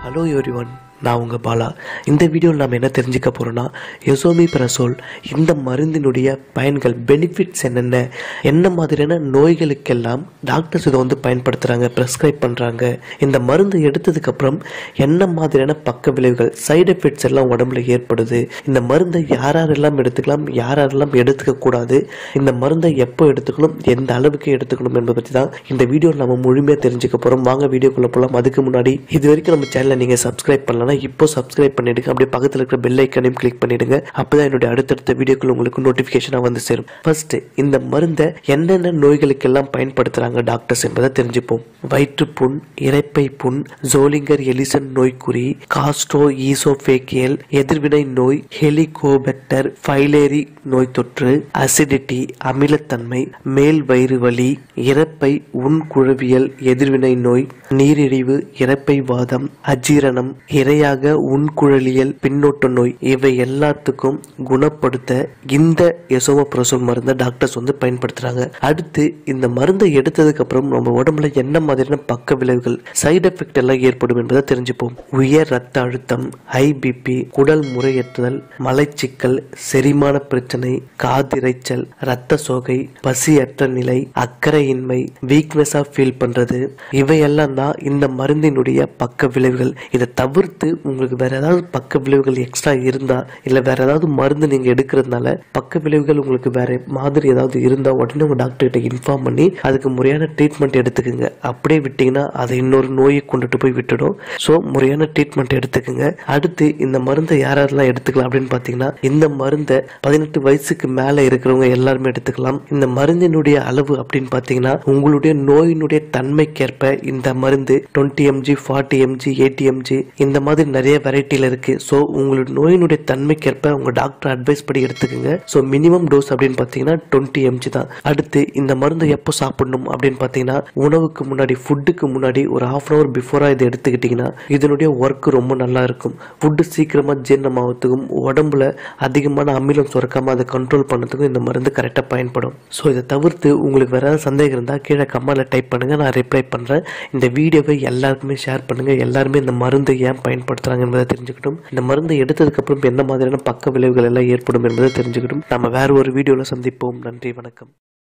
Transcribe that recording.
hello everyone நான் உங்கள் பாலா இந்த வீடியோவில் நாம் என்ன தெரிஞ்சுக்க போகிறோன்னா எசோமி பிரசோல் இந்த மருந்தினுடைய பயன்கள் பெனிஃபிட்ஸ் என்னென்ன என்ன மாதிரியான நோய்களுக்கெல்லாம் டாக்டர்ஸ் இதை வந்து பயன்படுத்துகிறாங்க ப்ரெஸ்கிரைப் பண்ணுறாங்க இந்த மருந்து எடுத்ததுக்கப்புறம் என்ன மாதிரியான பக்க விளைவுகள் சைடு எஃபெக்ட்ஸ் எல்லாம் உடம்புல ஏற்படுது இந்த மருந்தை யார் யாரெல்லாம் எடுத்துக்கலாம் யார் யாரெல்லாம் எடுத்துக்க கூடாது இந்த மருந்தை எப்போ எடுத்துக்கணும் எந்த அளவுக்கு எடுத்துக்கணும் என்பதை பற்றி தான் இந்த வீடியோவில் நம்ம முழுமையாக தெரிஞ்சுக்க போகிறோம் வாங்க வீடியோக்குள்ளே போகலாம் அதுக்கு முன்னாடி இது வரைக்கும் நம்ம சேனலை நீங்கள் சப்ஸ்கிரைப் பண்ணலன்னா இப்போ சப்ஸ்கிரைப் பண்ணிடுங்க அப்படியே பக்கத்தில் இருக்கிற பெல் ஐக்கனையும் கிளிக் பண்ணிடுங்க அப்பதான் என்னுடைய அடுத்தடுத்த வீடியோக்கள் உங்களுக்கு நோட்டிஃபிகேஷனாக வந்து சேரும் ஃபர்ஸ்ட் இந்த மருந்தை என்னென்ன நோய்களுக்கெல்லாம் பயன்படுத்துகிறாங்க டாக்டர்ஸ் என்பதை தெரிஞ்சுப்போம் வயிற்றுப்புண் இரைப்பை புண் ஜோலிங்கர் எலிசன் நோய்க்குறி காஸ்ட்ரோ ஈசோஃபேக்கியல் எதிர்வினை நோய் ஹெலிகோபெக்டர் ஃபைலேரி நோய் தொற்று அசிடிட்டி அமிலத்தன்மை மேல் வயிறு வலி இரைப்பை உண்குழவியல் எதிர்வினை நோய் நீரிழிவு இரைப்பை வாதம் அஜீரணம் இரையாக உண்குழலியல் பின்னோட்ட நோய் இவை எல்லாத்துக்கும் குணப்படுத்த இந்த எசோமப்ரோசோல் மருந்தை டாக்டர்ஸ் வந்து பயன்படுத்துறாங்க அடுத்து இந்த மருந்தை எடுத்ததுக்கு அப்புறம் நம்ம உடம்புல என்ன மாதிரியான பக்க விளைவுகள் சைடு எஃபெக்ட் எல்லாம் ஏற்படும் என்பதை தெரிஞ்சுப்போம் உயர் ரத்த அழுத்தம் ஹை பிபி குடல் முறையற்றுதல் மலைச்சிக்கல் செரிமான பிரச்சனை காதிரைச்சல் ரத்த சோகை பசியற்ற நிலை அக்கறையின்மை வீக்னஸா ஃபீல் பண்றது இவையெல்லாம் தான் இந்த மருந்தினுடைய பக்க விளைவுகள் இதை தவிர்த்து உங்களுக்கு வேற ஏதாவது பக்க விளைவுகள் எக்ஸ்ட்ரா இருந்தா இல்ல வேற ஏதாவது மருந்து நீங்க எடுக்கிறதுனால பக்க விளைவுகள் உங்களுக்கு வேற மாதிரி ஏதாவது இருந்தா உடனே உங்க டாக்டர் கிட்ட இன்ஃபார்ம் பண்ணி அதுக்கு முறையான ட்ரீட்மெண்ட் எடுத்துக்கோங்க அப்படியே விட்டீங்கன்னா அதை இன்னொரு நோயை கொண்டுட்டு போய் விட்டுடும் ஸோ முறையான ட்ரீட்மெண்ட் எடுத்துக்கோங்க அடுத்து இந்த மருந்தை யார் யாரெல்லாம் எடுத்துக்கலாம் அப்படின்னு பார்த்தீங்கன்னா இந்த மருந்தை பதினெட்டு வயசுக்கு மேலே இருக்கிறவங்க எல்லாருமே எடுத்துக்கலாம் இந்த மருந்தினுடைய அளவு அப்படின்னு பார்த்தீங்கன்னா உங்களுடைய நோயினுடைய தன்மைக்கேற்ப இந்த மருந்து twenty mg forty mg eighty mg இந்த மாதிரி நிறைய வெரைட்டியில் இருக்கு ஸோ உங்களுடைய நோயினுடைய தன்மைக்கேற்ப உங்க டாக்டர் அட்வைஸ் படி எடுத்துக்கோங்க ஸோ மினிமம் டோஸ் அப்படின்னு பார்த்தீங்கன்னா டுவெண்ட்டி எம்ஜி தான் அடுத்து இந்த மருந்தை எப்போ சாப்பிடணும் அப்படின்னு பார்த்தீங்கன்னா உணவுக்கு முன்னாடி ஃபுட்டுக்கு முன்னாடி ஒரு ஹாஃப் அன் அவர் பிஃபோராக இதை எடுத்துக்கிட்டிங்கன்னா இதனுடைய ஒர்க் ரொம்ப நல்லா இருக்கும் ஃபுட்டு சீக்கிரமாக ஜீரணமாகறதுக்கும் உடம்புல அதிகமான அமிலம் சுரக்காமல் அதை கண்ட்ரோல் பண்ணதுக்கும் இந்த மருந்து கரெக்டாக பயன்படும் ஸோ இதை தவிர்த்து உங்களுக்கு வேற ஏதாவது சந்தேகம் இருந்தால் கீழே கமெண்ட்ல டைப் பண்ணுங்கள் நான் ரிப்ளை பண்ணுறேன் இந்த வீடியோவை எல்லாருக்குமே ஷேர் பண்ணுங்கள் எல்லாருமே இந்த மருந்து ஏன் பயன்படுத்துகிறாங்க என்பதை தெரிஞ்சுக்கட்டும் இந்த மருந்து எடுத்ததுக்கப்புறம் என்ன மாதிரியான பக்க விளைவுகள் எல்லாம் ஏற்படும் என்பதை தெரிஞ்சுக்கட்டும் நம்ம வேற ஒரு வீடியோவில் சந்திப்போம் நன்றி வணக்கம்